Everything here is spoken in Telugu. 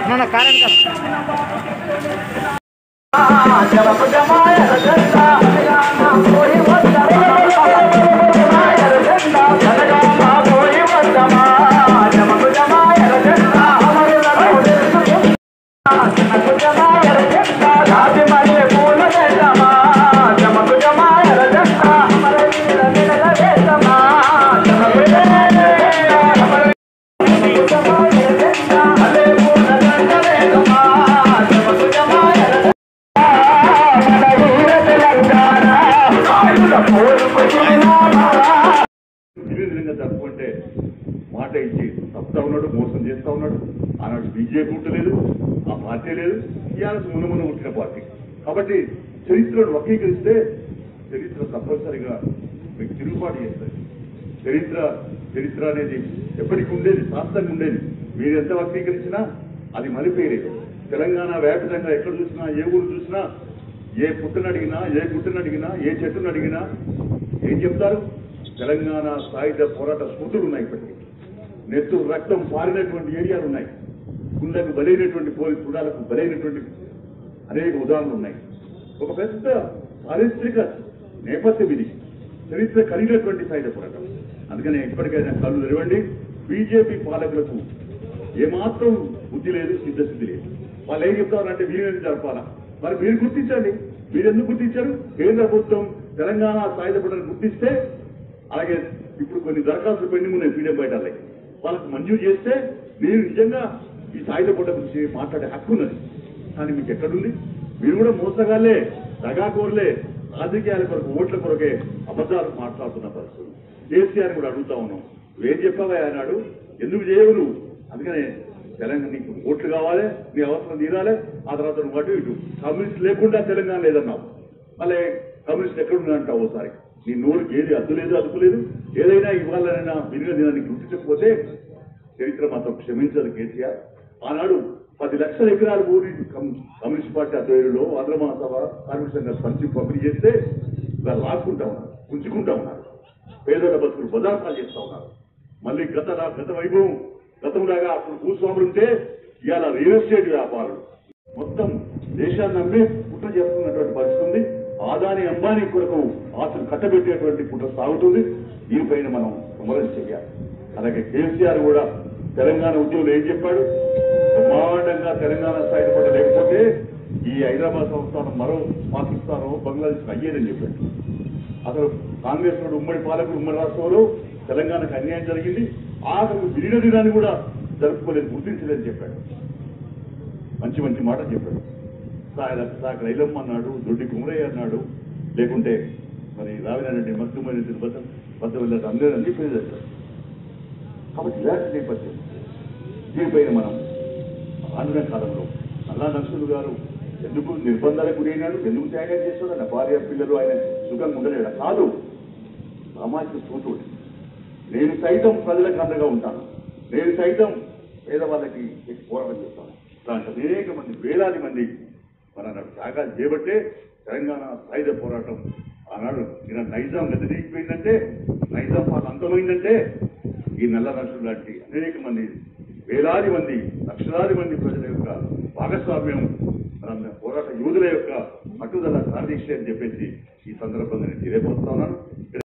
అన్న కారణం ఇదే విధంగా జరుపుకుంటే మాట ఇచ్చి తప్పుతా ఉన్నాడు మోసం చేస్తా ఉన్నాడు ఆనాడు బీజేపీ ఉండలేదు ఆ పార్టీ లేదు ఇవాళ మున మున పుట్టిన పార్టీ కాబట్టి చరిత్రను వక్రీకరిస్తే చరిత్ర తప్పనిసరిగా మీకు తిరుగుబాటు చేస్తుంది చరిత్ర చరిత్ర అనేది ఎప్పటికి ఉండేది శాస్త్రంగా ఉండేది మీరు ఎంత వక్రీకరించినా అది మలిపేయలేదు తెలంగాణ వ్యాప్తంగా ఎక్కడ చూసినా ఏ ఊరు చూసినా ఏ పుట్టను అడిగినా ఏ గుట్టను అడిగినా ఏ చెట్టును అడిగినా ఏం చెప్తారు తెలంగాణ సాయుధ పోరాట స్మృతులు ఉన్నాయి ఇప్పటికీ నెత్తు రక్తం పారినటువంటి ఏరియాలు ఉన్నాయి గుండెకు బలైనటువంటి పోలీసు తుడాలకు బలైనటువంటి అనేక ఉదాహరణలు ఉన్నాయి ఒక పెద్ద చారిత్రక నేపథ్యం ఇది చరిత్ర కలిగినటువంటి సాయుధ పోరాటం అందుకనే ఇప్పటికైనా కళ్ళు తెరవండి బీజేపీ పాలకులకు ఏమాత్రం బుద్ధి లేదు సిద్ధశుద్ధి లేదు వాళ్ళు ఏం చెప్తారంటే వీరిని జరపాలా మరి మీరు గుర్తించండి మీరు ఎందుకు గుర్తించారు కేంద్ర ప్రభుత్వం తెలంగాణ సాయుధ పోరాటం గుర్తిస్తే అలాగే ఇప్పుడు కొన్ని దరఖాస్తులు పెండింగ్ ఉన్నాయి పీడిఎం బయట వాళ్ళకి మంజూరు చేస్తే మీరు నిజంగా ఈ సాయుధ పోట గురించి మాట్లాడే హక్కు ఉన్నది కానీ మీకు ఎక్కడుంది మీరు కూడా మోసగాళ్ళే దగాకోర్లే రాజకీయాల కొరకు ఓట్ల కొరకే అబద్ధాలు మాట్లాడుతున్న పరిస్థితులు కేసీఆర్ కూడా అడుగుతా ఉన్నాం నువ్వేం చెప్పావా అన్నాడు ఎందుకు చేయవు నువ్వు అందుకనే తెలంగాణ నీకు ఓట్లు కావాలి నీ అవసరం తీరాలి ఆ తర్వాత నువ్వు అటు ఇటు కమ్యూనిస్ట్ లేకుండా తెలంగాణ లేదన్నావు మళ్ళీ కమ్యూనిస్ట్ ఎక్కడ అంటావు ఒకసారి నీ నోరుకి ఏది అద్దు లేదు అదుపు లేదు ఏదైనా ఇవ్వాలనైనా వినియోగ దినానికి గుర్తించకపోతే చరిత్ర మాత్రం క్షమించదు కేసీఆర్ ఆనాడు పది లక్షల ఎకరాల భూమి కమ్- కమ్యూనిస్ట్ పార్టీ ఆధ్వర్యంలో ఆంధ్ర మహాసభ కార్మిక సంఘ పరిచి పంపిణీ చేస్తే ఇలా లాక్కుంటా ఉన్నారు ఉంచుకుంటా ఉన్నారు పేదల బతుకులు బదార్థాలు చేస్తా ఉన్నారు మళ్ళీ గత గత వైభవం గతంలాగా అప్పుడు భూస్వాములు ఉంటే ఇవాళ రియల్ ఎస్టేట్ వ్యాపారులు మొత్తం దేశాన్ని నమ్మి కుట్ర చేస్తున్నటువంటి పరిస్థితి ఉంది ఆదాని అంబానీ కొరకు ఆశలు కట్టబెట్టేటువంటి కుట్ర సాగుతుంది దీనిపైన మనం విమర్శ చేయాలి అలాగే కేసీఆర్ కూడా తెలంగాణ ఉద్యోగులు ఏం చెప్పాడు బ్రహ్మాండంగా తెలంగాణ స్థాయి పట్ల లేకపోతే ఈ హైదరాబాద్ సంస్థానం మరో పాకిస్తాన్ బంగ్లాదేశ్ అయ్యేదని చెప్పాడు అసలు కాంగ్రెస్ వాడు ఉమ్మడి పాలకులు ఉమ్మడి రాష్ట్రంలో తెలంగాణకు అన్యాయం జరిగింది ఆఖరికి విలీన దినాన్ని కూడా జరుపుకోలేదు గుర్తించలేదని చెప్పాడు మంచి మంచి మాట చెప్పాడు సాయ సాక రైలమ్మ అన్నాడు దొడ్డి కుమరయ్య అన్నాడు లేకుంటే మరి రావినారెడ్డి మక్కుమని తిరుపతి బద్ద వెళ్ళారు అందరూ అన్ని పేరు చేశారు కాబట్టి ఇలాంటి నేపథ్యం దీనిపైన మనం రానున్న కాలంలో అల్లా నరసింహులు గారు ఎందుకు నిర్బంధాలకు గురైనాడు ఎందుకు త్యాగం చేస్తాడు ఆయన భార్య పిల్లలు ఆయన సుఖంగా ఉండలేడా కాదు సామాజిక స్ఫూర్తి నేను సైతం ప్రజలకు అండగా ఉంటాను నేను సైతం పేదవాళ్ళకి పోరాటం చేస్తాను ఇలాంటి అనేక మంది వేలాది మంది మన నాడు త్యాగాలు చేయబట్టే తెలంగాణ సాయుధ పోరాటం ఆనాడు ఈయన నైజాం గది దిగిపోయిందంటే నైజాం పాలన అంతమైందంటే ఈ నల్ల నటులు లాంటి అనేక మంది వేలాది మంది లక్షలాది మంది ప్రజల యొక్క భాగస్వామ్యం మన పోరాట యోధుల యొక్క పట్టుదల సాధించి అని చెప్పేసి ఈ సందర్భంగా నేను తెలియపరుస్తా ఉన్నాను